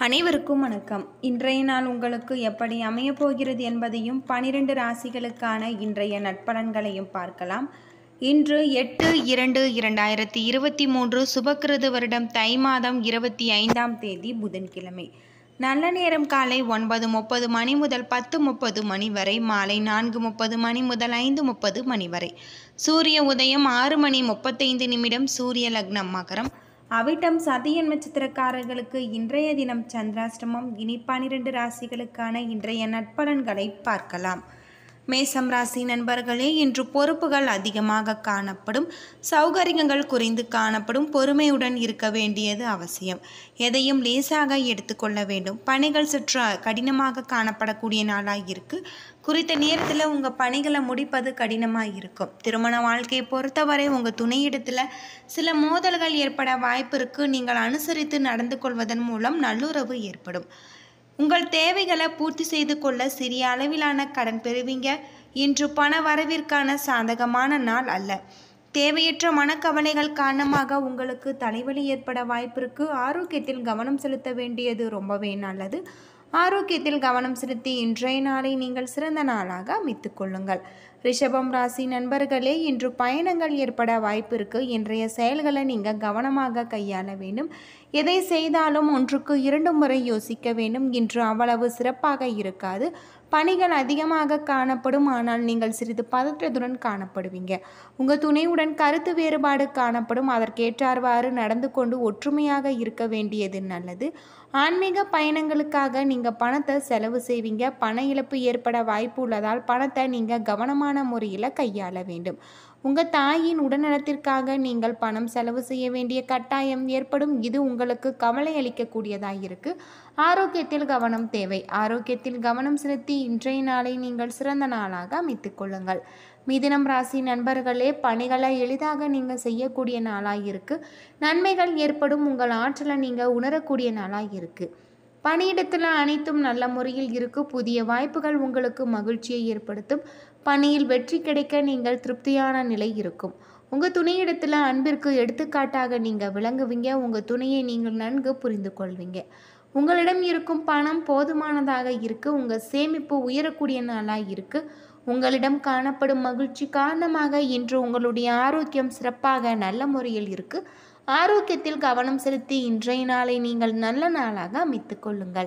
அனைவருக்கும் வணக்கம் இன்றைய நாள் உங்களுக்கு எப்படி அமையப் போகிறது என்பதையும் பனிரெண்டு ராசிகளுக்கான இன்றைய நட்பலன்களையும் பார்க்கலாம் இன்று எட்டு இரண்டு இரண்டாயிரத்தி இருபத்தி மூன்று சுபக்கிருது வருடம் தை மாதம் இருபத்தி ஐந்தாம் தேதி புதன்கிழமை நல்ல நேரம் காலை ஒன்பது முப்பது மணி முதல் பத்து முப்பது மணி வரை மாலை நான்கு முப்பது மணி முதல் ஐந்து முப்பது மணி வரை சூரிய உதயம் ஆறு மணி முப்பத்தைந்து நிமிடம் சூரிய லக்னம் மகரம் அவிட்டம் சதியன் நட்சத்திரக்காரர்களுக்கு இன்றைய தினம் சந்திராஷ்டமம் இனி பனிரெண்டு ராசிகளுக்கான இன்றைய நட்பலன்களை பார்க்கலாம் மேசம் ராசி நண்பர்களே இன்று பொறுப்புகள் அதிகமாக காணப்படும் சௌகரியங்கள் குறைந்து காணப்படும் பொறுமையுடன் இருக்க வேண்டியது அவசியம் எதையும் லேசாக எடுத்துக்கொள்ள வேண்டும் பணிகள் சற்று கடினமாக காணப்படக்கூடிய நாளாக இருக்கு குறித்த நேரத்தில் உங்கள் பணிகளை முடிப்பது கடினமாக இருக்கும் திருமண வாழ்க்கையை பொறுத்தவரை உங்கள் துணையிடத்தில் சில மோதல்கள் ஏற்பட வாய்ப்பு இருக்கு நீங்கள் அனுசரித்து நடந்து கொள்வதன் மூலம் நல்லுறவு ஏற்படும் உங்கள் தேவைகளை பூர்த்தி செய்து கொள்ள சிறிய அளவிலான கடன் பெறுவீங்க இன்று பண வரவிற்கான சாதகமான நாள் அல்ல தேவையற்ற மனக்கவலைகள் காரணமாக உங்களுக்கு தலைவலி ஏற்பட வாய்ப்பிருக்கு ஆரோக்கியத்தில் கவனம் செலுத்த வேண்டியது ரொம்பவே நல்லது ஆரோக்கியத்தில் கவனம் செலுத்தி இன்றைய நாளை நீங்கள் சிறந்த நாளாக அமைத்துக் கொள்ளுங்கள் ரிஷபம் ராசி நண்பர்களே இன்று பயணங்கள் ஏற்பட வாய்ப்பிருக்கு இன்றைய செயல்களை நீங்கள் கவனமாக கையாள வேண்டும் எதை செய்தாலும் ஒன்றுக்கு இரண்டு முறை யோசிக்க வேண்டும் இன்று அவ்வளவு சிறப்பாக இருக்காது பணிகள் அதிகமாக காணப்படும் ஆனால் நீங்கள் சிறிது பதற்றத்துடன் காணப்படுவீங்க உங்கள் துணையுடன் கருத்து வேறுபாடு காணப்படும் அதற்கேற்றார்வாறு நடந்து கொண்டு ஒற்றுமையாக இருக்க வேண்டியது நல்லது ஆன்மீக பயணங்களுக்காக நீங்கள் பணத்தை செலவு செய்வீங்க பண இழப்பு ஏற்பட வாய்ப்பு உள்ளதால் பணத்தை நீங்கள் கவனமான முறையில் கையாள வேண்டும் உங்கள் தாயின் உடல்நலத்திற்காக நீங்கள் பணம் செலவு செய்ய வேண்டிய கட்டாயம் ஏற்படும் இது உங்களுக்கு கவலை அளிக்கக்கூடியதாக இருக்கு ஆரோக்கியத்தில் கவனம் தேவை ஆரோக்கியத்தில் கவனம் செலுத்தி இன்றைய நாளை நீங்கள் சிறந்த நாளாக அமைத்துக் கொள்ளுங்கள் மிதினம் ராசி நண்பர்களே பணிகளை எளிதாக நீங்கள் செய்யக்கூடிய நாளாக இருக்கு நன்மைகள் ஏற்படும் உங்கள் ஆற்றலை நீங்கள் உணரக்கூடிய நாளாக இருக்கு பணியிடத்தில் அனைத்தும் நல்ல முறையில் இருக்கு புதிய வாய்ப்புகள் உங்களுக்கு மகிழ்ச்சியை ஏற்படுத்தும் பணியில் வெற்றி கிடைக்க நீங்கள் திருப்தியான நிலை இருக்கும் உங்கள் துணையிடத்தில் அன்பிற்கு எடுத்துக்காட்டாக நீங்கள் விளங்குவீங்க உங்கள் துணையை நீங்கள் நன்கு புரிந்து கொள்வீங்க உங்களிடம் இருக்கும் பணம் போதுமானதாக இருக்கு உங்கள் சேமிப்பு உயரக்கூடிய நாளாக இருக்கு உங்களிடம் காணப்படும் மகிழ்ச்சி காரணமாக இன்று உங்களுடைய ஆரோக்கியம் சிறப்பாக நல்ல முறையில் இருக்கு ஆரோக்கியத்தில் கவனம் செலுத்தி இன்றைய நாளை நீங்கள் நல்ல நாளாக அமைத்துக் கொள்ளுங்கள்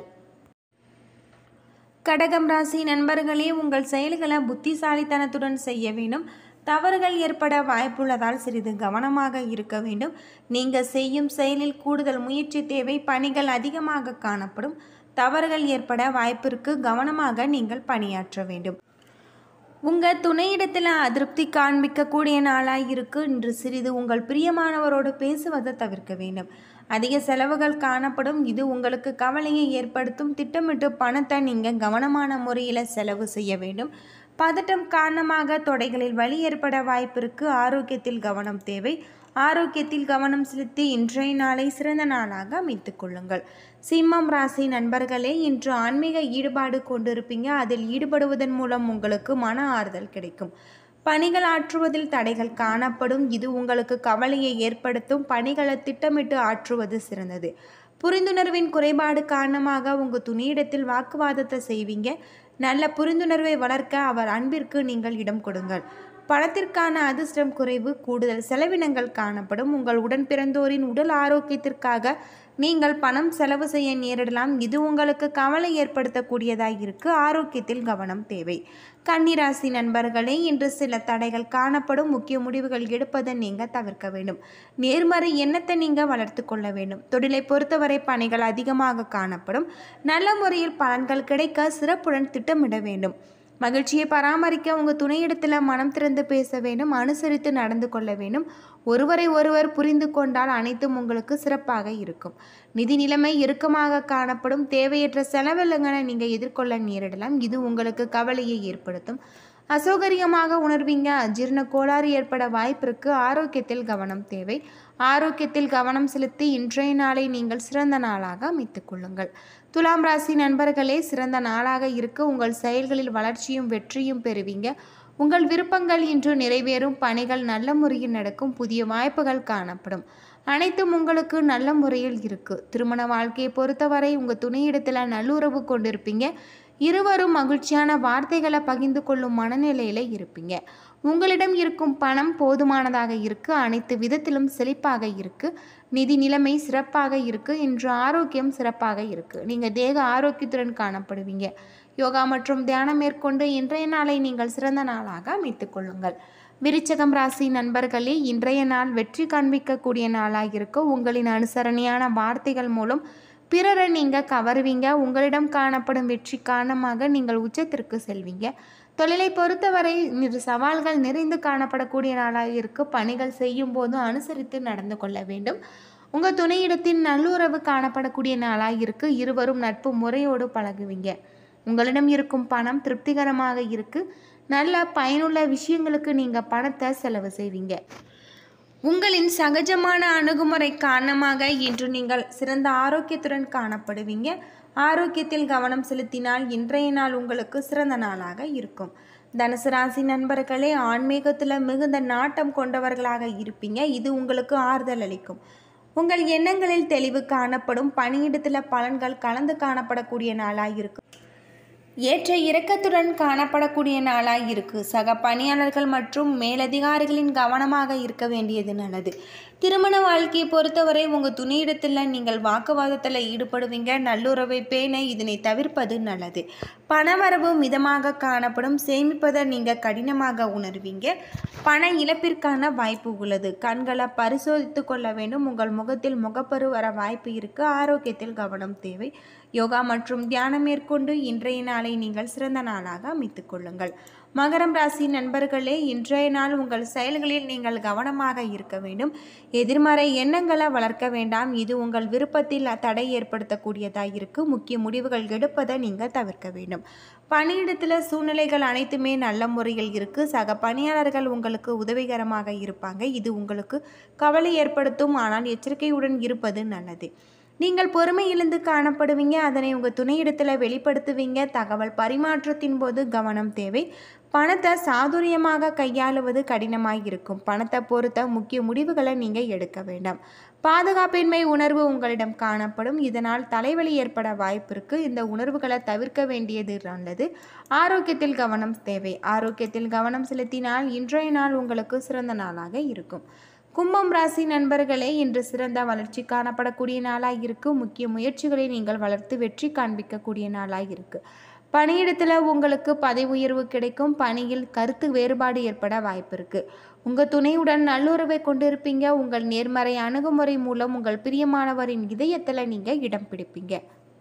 கடகம் ராசி நண்பர்களே உங்கள் செயல்களை புத்திசாலித்தனத்துடன் செய்ய வேண்டும் தவறுகள் ஏற்பட வாய்ப்புள்ளதால் சிறிது கவனமாக இருக்க வேண்டும் நீங்கள் செய்யும் செயலில் கூடுதல் முயற்சி தேவை பணிகள் அதிகமாக காணப்படும் தவறுகள் ஏற்பட வாய்ப்பிற்கு கவனமாக நீங்கள் பணியாற்ற வேண்டும் உங்கள் துணையிடத்தில் அதிருப்தி காண்பிக்கக்கூடிய நாளாக இருக்கு இன்று சிறிது உங்கள் பிரியமானவரோடு பேசுவதை தவிர்க்க வேண்டும் அதிக செலவுகள் காணப்படும் இது உங்களுக்கு கவலையை ஏற்படுத்தும் திட்டமிட்டு பணத்தை நீங்கள் கவனமான முறையில் செலவு செய்ய வேண்டும் பதட்டம் காரணமாக தொடைகளில் வலி ஏற்பட வாய்ப்பிற்கு ஆரோக்கியத்தில் கவனம் தேவை ஆரோக்கியத்தில் கவனம் செலுத்தி இன்றைய நாளை சிறந்த நாளாக அமைத்துக் கொள்ளுங்கள் சிம்மம் ராசி நண்பர்களே இன்று ஆன்மீக ஈடுபாடு கொண்டிருப்பீங்க அதில் ஈடுபடுவதன் மூலம் உங்களுக்கு மன ஆறுதல் கிடைக்கும் பணிகள் ஆற்றுவதில் தடைகள் காணப்படும் இது உங்களுக்கு கவலையை ஏற்படுத்தும் பணிகளை திட்டமிட்டு ஆற்றுவது சிறந்தது புரிந்துணர்வின் குறைபாடு காரணமாக உங்கள் துணியிடத்தில் வாக்குவாதத்தை செய்வீங்க நல்ல புரிந்துணர்வை வளர்க்க அவர் அன்பிற்கு நீங்கள் இடம் கொடுங்கள் பணத்திற்கான அதிர்ஷ்டம் குறைவு கூடுதல் செலவினங்கள் காணப்படும் உங்கள் உடன் பிறந்தோரின் உடல் ஆரோக்கியத்திற்காக நீங்கள் பணம் செலவு செய்ய நேரிடலாம் இது உங்களுக்கு கவலை ஏற்படுத்தக்கூடியதாக இருக்கு ஆரோக்கியத்தில் கவனம் தேவை கன்னிராசி நண்பர்களே இன்று சில தடைகள் காணப்படும் முக்கிய முடிவுகள் எடுப்பதை நீங்கள் தவிர்க்க வேண்டும் நேர்மறை எண்ணத்தை நீங்கள் வளர்த்து கொள்ள வேண்டும் தொழிலை பொறுத்தவரை பணிகள் அதிகமாக காணப்படும் நல்ல முறையில் பலன்கள் கிடைக்க சிறப்புடன் திட்டமிட வேண்டும் மகிழ்ச்சியை பராமரிக்க உங்கள் துணையிடத்தில் மனம் திறந்து பேச வேண்டும் அனுசரித்து நடந்து கொள்ள வேண்டும் ஒருவரை ஒருவர் புரிந்து கொண்டால் அனைத்தும் உங்களுக்கு சிறப்பாக இருக்கும் நிதி நிலைமை இறுக்கமாக காணப்படும் தேவையற்ற செலவிலங்களை நீங்கள் எதிர்கொள்ள நேரிடலாம் இது உங்களுக்கு கவலையை ஏற்படுத்தும் அசௌகரியமாக உணர்வீங்க அஜீர்ண கோளாறு ஏற்பட வாய்ப்பிற்கு ஆரோக்கியத்தில் கவனம் தேவை ஆரோக்கியத்தில் கவனம் செலுத்தி இன்றைய நாளை நீங்கள் சிறந்த நாளாக அமைத்துக் கொள்ளுங்கள் துலாம் ராசி நண்பர்களே சிறந்த நாளாக இருக்க உங்கள் செயல்களில் வளர்ச்சியும் வெற்றியும் பெறுவீங்க உங்கள் விருப்பங்கள் இன்று நிறைவேறும் பணிகள் நல்ல முறையில் நடக்கும் புதிய வாய்ப்புகள் காணப்படும் அனைத்தும் உங்களுக்கு நல்ல முறையில் இருக்குது திருமண வாழ்க்கையை பொறுத்தவரை உங்கள் துணையிடத்தில் நல்லுறவு கொண்டிருப்பீங்க இருவரும் மகிழ்ச்சியான வார்த்தைகளை பகிர்ந்து கொள்ளும் மனநிலையில் இருப்பீங்க உங்களிடம் இருக்கும் பணம் போதுமானதாக இருக்குது அனைத்து விதத்திலும் செழிப்பாக இருக்குது நிதி நிலைமை சிறப்பாக இருக்குது இன்று ஆரோக்கியம் சிறப்பாக இருக்குது நீங்கள் தேக ஆரோக்கியத்துடன் காணப்படுவீங்க யோகா மற்றும் தியானம் மேற்கொண்டு இன்றைய நாளை நீங்கள் சிறந்த நாளாக அமைத்துக் கொள்ளுங்கள் விருச்சகம் ராசி நண்பர்களே இன்றைய நாள் வெற்றி காண்பிக்கக்கூடிய நாளாக இருக்கும் உங்களின் அனுசரணையான வார்த்தைகள் மூலம் பிறரை நீங்கள் கவருவீங்க உங்களிடம் காணப்படும் வெற்றி காரணமாக நீங்கள் உச்சத்திற்கு செல்வீங்க தொழிலை பொறுத்தவரை இரு சவால்கள் நிறைந்து காணப்படக்கூடிய நாளாக இருக்கு பணிகள் செய்யும் போதும் அனுசரித்து நடந்து கொள்ள வேண்டும் உங்கள் துணையிடத்தின் நல்லுறவு காணப்படக்கூடிய நாளாக இருக்கு இருவரும் நட்பு முறையோடு பழகுவீங்க உங்களிடம் இருக்கும் பணம் திருப்திகரமாக இருக்கு நல்ல பயனுள்ள விஷயங்களுக்கு நீங்கள் பணத்தை செலவு செய்வீங்க உங்களின் சகஜமான அணுகுமுறை காரணமாக இன்று நீங்கள் சிறந்த ஆரோக்கியத்துடன் காணப்படுவீங்க ஆரோக்கியத்தில் கவனம் செலுத்தினால் இன்றைய நாள் உங்களுக்கு சிறந்த நாளாக இருக்கும் தனுசு ராசி நண்பர்களே ஆன்மீகத்தில் மிகுந்த நாட்டம் கொண்டவர்களாக இருப்பீங்க இது உங்களுக்கு ஆறுதல் அளிக்கும் உங்கள் எண்ணங்களில் தெளிவு காணப்படும் பணியிடத்தில் பலன்கள் கலந்து காணப்படக்கூடிய நாளாக இருக்கும் ஏற்ற இறக்கத்துடன் காணப்படக்கூடிய நாளாக இருக்கு சக பணியாளர்கள் மற்றும் மேலதிகாரிகளின் கவனமாக இருக்க வேண்டியது நல்லது திருமண வாழ்க்கையை பொறுத்தவரை உங்கள் துணியிடத்தில் நீங்கள் வாக்குவாதத்தில் ஈடுபடுவீங்க நல்லுறவை பேண இதனை தவிர்ப்பது நல்லது பணவரவு மிதமாக காணப்படும் சேமிப்பதை நீங்கள் கடினமாக உணர்வீங்க பண இழப்பிற்கான வாய்ப்பு உள்ளது கண்களை பரிசோதித்து கொள்ள வேண்டும் உங்கள் முகத்தில் முகப்பரு வர வாய்ப்பு இருக்கு ஆரோக்கியத்தில் கவனம் தேவை யோகா மற்றும் தியானம் மேற்கொண்டு இன்றைய நாளை நீங்கள் சிறந்த நாளாக அமைத்துக் கொள்ளுங்கள் மகரம் ராசி நண்பர்களே இன்றைய நாள் உங்கள் செயல்களில் நீங்கள் கவனமாக இருக்க வேண்டும் எதிர்மறை எண்ணங்களை வளர்க்க வேண்டாம் இது உங்கள் விருப்பத்தில் தடை ஏற்படுத்தக்கூடியதாக இருக்கு முக்கிய முடிவுகள் எடுப்பதை நீங்கள் தவிர்க்க வேண்டும் பணியிடத்தில் சூழ்நிலைகள் அனைத்துமே நல்ல முறையில் இருக்கு சக பணியாளர்கள் உங்களுக்கு உதவிகரமாக இருப்பாங்க இது உங்களுக்கு கவலை ஏற்படுத்தும் ஆனால் எச்சரிக்கையுடன் இருப்பது நல்லது நீங்கள் பொறுமை இழந்து காணப்படுவீங்க அதனை உங்கள் துணையிடத்தில் வெளிப்படுத்துவீங்க தகவல் பரிமாற்றத்தின் போது கவனம் தேவை பணத்தை சாதுரியமாக கையாளுவது கடினமாக இருக்கும் பணத்தை பொறுத்த முக்கிய முடிவுகளை நீங்கள் எடுக்க வேண்டாம் பாதுகாப்பின்மை உணர்வு உங்களிடம் காணப்படும் இதனால் தலைவலி ஏற்பட வாய்ப்பு இருக்கு இந்த உணர்வுகளை தவிர்க்க வேண்டியது நல்லது ஆரோக்கியத்தில் கவனம் தேவை ஆரோக்கியத்தில் கவனம் செலுத்தினால் இன்றைய நாள் உங்களுக்கு சிறந்த நாளாக இருக்கும் கும்பம் ராசி நண்பர்களே இன்று சிறந்த வளர்ச்சி காணப்படக்கூடிய நாளாக இருக்கு முக்கிய முயற்சிகளை நீங்கள் வளர்த்து வெற்றி காண்பிக்கக்கூடிய நாளாக இருக்கு பணியிடத்தில் உங்களுக்கு பதவி உயர்வு கிடைக்கும் பணியில் கருத்து வேறுபாடு ஏற்பட வாய்ப்பு இருக்கு உங்கள் துணையுடன் நல்லுறவை கொண்டிருப்பீங்க உங்கள் நேர்மறை அணுகுமுறை மூலம் உங்கள் பிரியமானவரின் இதயத்தில் நீங்கள் இடம் பிடிப்பீங்க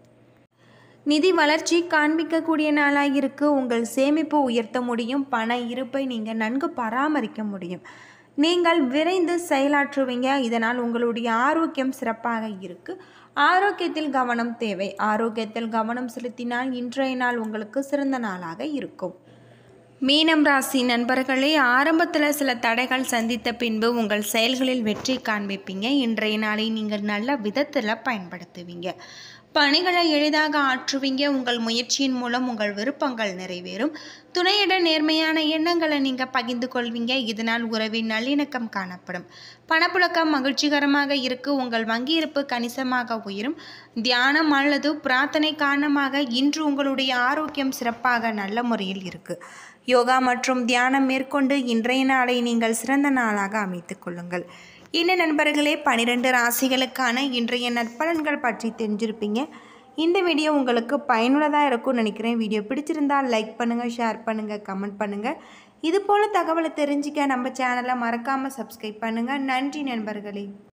நிதி வளர்ச்சி காண்பிக்கக்கூடிய நாளாக இருக்கு உங்கள் சேமிப்பு உயர்த்த முடியும் பண இருப்பை நீங்கள் நன்கு பராமரிக்க முடியும் நீங்கள் விரைந்து செயலாற்றுவீங்க இதனால் உங்களுடைய ஆரோக்கியம் சிறப்பாக இருக்கு ஆரோக்கியத்தில் கவனம் தேவை ஆரோக்கியத்தில் கவனம் செலுத்தினால் இன்றைய நாள் உங்களுக்கு சிறந்த நாளாக இருக்கும் மீனம் ராசி நண்பர்களே ஆரம்பத்தில் சில தடைகள் சந்தித்த பின்பு உங்கள் செயல்களில் வெற்றி காண்பிப்பீங்க இன்றைய நாளை நீங்கள் நல்ல விதத்தில் பயன்படுத்துவீங்க பணிகளை எளிதாக ஆற்றுவீங்க உங்கள் முயற்சியின் மூலம் உங்கள் விருப்பங்கள் நிறைவேறும் துணையிட நேர்மையான எண்ணங்களை நீங்கள் பகிர்ந்து கொள்வீங்க இதனால் உறவின் நல்லிணக்கம் காணப்படும் பணப்புழக்கம் மகிழ்ச்சிகரமாக இருக்கு உங்கள் வங்கி இருப்பு கணிசமாக உயரும் தியானம் அல்லது பிரார்த்தனை காரணமாக இன்று உங்களுடைய ஆரோக்கியம் சிறப்பாக நல்ல முறையில் இருக்கு யோகா மற்றும் தியானம் மேற்கொண்டு இன்றைய நாளை நீங்கள் சிறந்த நாளாக அமைத்துக் கொள்ளுங்கள் என்ன நண்பர்களே பனிரெண்டு ராசிகளுக்கான இன்றைய நற்பலன்கள் பற்றி தெரிஞ்சிருப்பீங்க இந்த வீடியோ உங்களுக்கு பயனுள்ளதாக இருக்கும்னு நினைக்கிறேன் வீடியோ பிடிச்சிருந்தால் லைக் பண்ணுங்கள் ஷேர் பண்ணுங்கள் கமெண்ட் பண்ணுங்கள் இது போல் தகவலை தெரிஞ்சிக்க நம்ம சேனலை மறக்காமல் சப்ஸ்கிரைப் பண்ணுங்கள் நன்றி நண்பர்களே